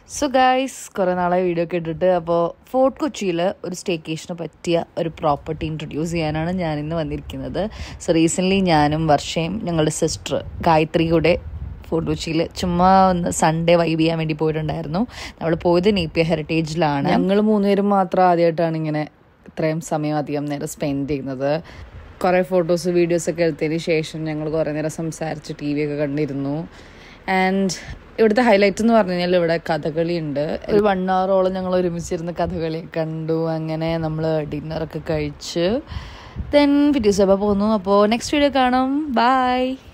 so guys കുറേ നാളെ video ഒക്കെ ഇട്ടിട്ട് അപ്പോൾ ഫോർട്ട് കൊച്ചിയിൽ ഒരു സ്റ്റേക്കേഷന് പറ്റിയ ഒരു പ്രോപ്പർട്ടി ഇൻട്രൊഡ്യൂസ് ചെയ്യാനാണ് ഞാൻ ഇന്ന് വന്നിരിക്കുന്നത് സോ റീസെൻ്റ്ലി ഞാനും വർഷയും ഞങ്ങളുടെ സിസ്റ്റർ ഗായത്രി കൂടെ ഫോർട്ട് കൊച്ചിയിൽ ചുമ്മാ ഒന്ന് സൺഡേ വൈബ് ചെയ്യാൻ വേണ്ടി പോയിട്ടുണ്ടായിരുന്നു നമ്മൾ പോയത് നേപ്പിയ ഹെറിറ്റേജിലാണ് ഞങ്ങൾ മൂന്നുപേരും മാത്രം ആദ്യമായിട്ടാണ് ഇങ്ങനെ ഇത്രയും സമയം അധികം നേരം സ്പെൻഡ് ചെയ്യുന്നത് കുറേ ഫോട്ടോസ് വീഡിയോസ് ഒക്കെ എടുത്തതിന് ശേഷം ഞങ്ങൾ കുറേ നേരം സംസാരിച്ച് ടി വി ഒക്കെ കണ്ടിരുന്നു ആൻഡ് ഇവിടുത്തെ ഹൈലൈറ്റ് എന്ന് പറഞ്ഞു കഴിഞ്ഞാൽ ഇവിടെ കഥകളി ഉണ്ട് ഒരു വൺ അവറോളം ഞങ്ങൾ ഒരുമിച്ചിരുന്ന് കഥകളി കണ്ടു അങ്ങനെ നമ്മൾ ഡിന്നറൊക്കെ കഴിച്ച് ദെൻ പിറ്റേ ദിവസം പോന്നു അപ്പോൾ നെക്സ്റ്റ് വീഡിയോ കാണാം ബൈ